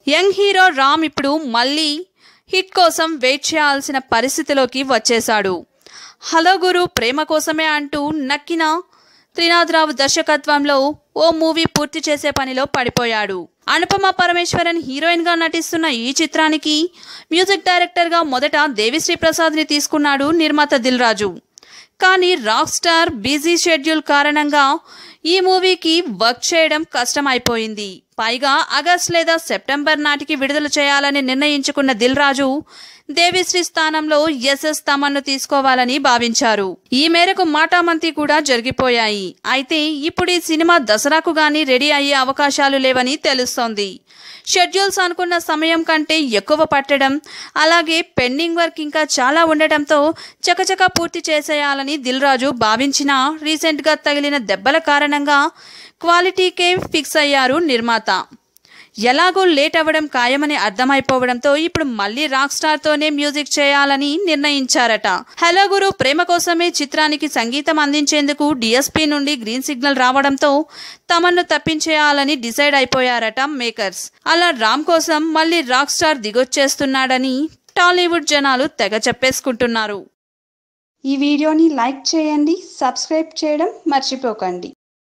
young hero Ram ఇప్పుడు మళ్ళీ hit కోసం వెయిట్ చేయాల్సిన పరిస్థితిలోకి వచ్చేశాడు హలో గురు ప్రేమ కోసమే అంటూ నక్కిన త్రినాథరావు దర్శకత్వంలో ఓ మూవీ పూర్తి చేసే పనిలో పడిపోయాడు అనుపమ పరమేశ్వరన్ హీరోయిన్ గా నటిస్తున్న ఈ చిత్రానికి మ్యూజిక్ డైరెక్టర్ గా మొదట దేవిశ్రీ ప్రసాద్ ని తీసుకున్నాడు నిర్మాత దిల్ రాజు కానీ రాక్ స్టార్ బిజీ షెడ్యూల్ కారణంగా ఈ మూవీకి వర్క్ చేయడం కష్టమైపోయింది పైగా ఆగస్ట్ లేదా సెప్టెంబర్ నాటికి విడుదల చేయాలని నిర్ణయించుకున్న దిల్ రాజు దేవిశ్రీ స్థానంలో ఎస్ఎస్ తమన్ను తీసుకోవాలని భావించారు ఈ మేరకు మాటామంతి కూడా జరిగిపోయాయి అయితే ఇప్పుడు ఈ సినిమా దసరాకు గానీ రెడీ అయ్యే అవకాశాలు లేవని తెలుస్తోంది షెడ్యూల్స్ అనుకున్న సమయం కంటే ఎక్కువ పట్టడం అలాగే పెండింగ్ వర్క్ ఇంకా చాలా ఉండటంతో చకచక పూర్తి చేసేయాలని దిల్ రాజు భావించినా రీసెంట్గా తగిలిన దెబ్బల కారణంగా క్వాలిటీకే ఫిక్స్ అయ్యారు నిర్మాత ఎలాగో లేట్ అవ్వడం ఖాయమని అర్థమైపోవడంతో ఇప్పుడు మళ్ళీ రాక్ స్టార్ తోనే మ్యూజిక్ చేయాలని నిర్ణయించారట హలో గురు ప్రేమ కోసమే చిత్రానికి సంగీతం అందించేందుకు డిఎస్పీ నుండి గ్రీన్ సిగ్నల్ రావడంతో తమను తప్పించేయాలని డిసైడ్ అయిపోయారట మేకర్స్ అలా రామ్ కోసం మళ్ళీ రాక్ స్టార్ దిగొచ్చేస్తున్నాడని టాలీవుడ్ జనాలు తెగ చెప్పేసుకుంటున్నారు ఈ వీడియోని లైక్ చేయండి సబ్స్క్రైబ్ చేయడం మర్చిపోకండి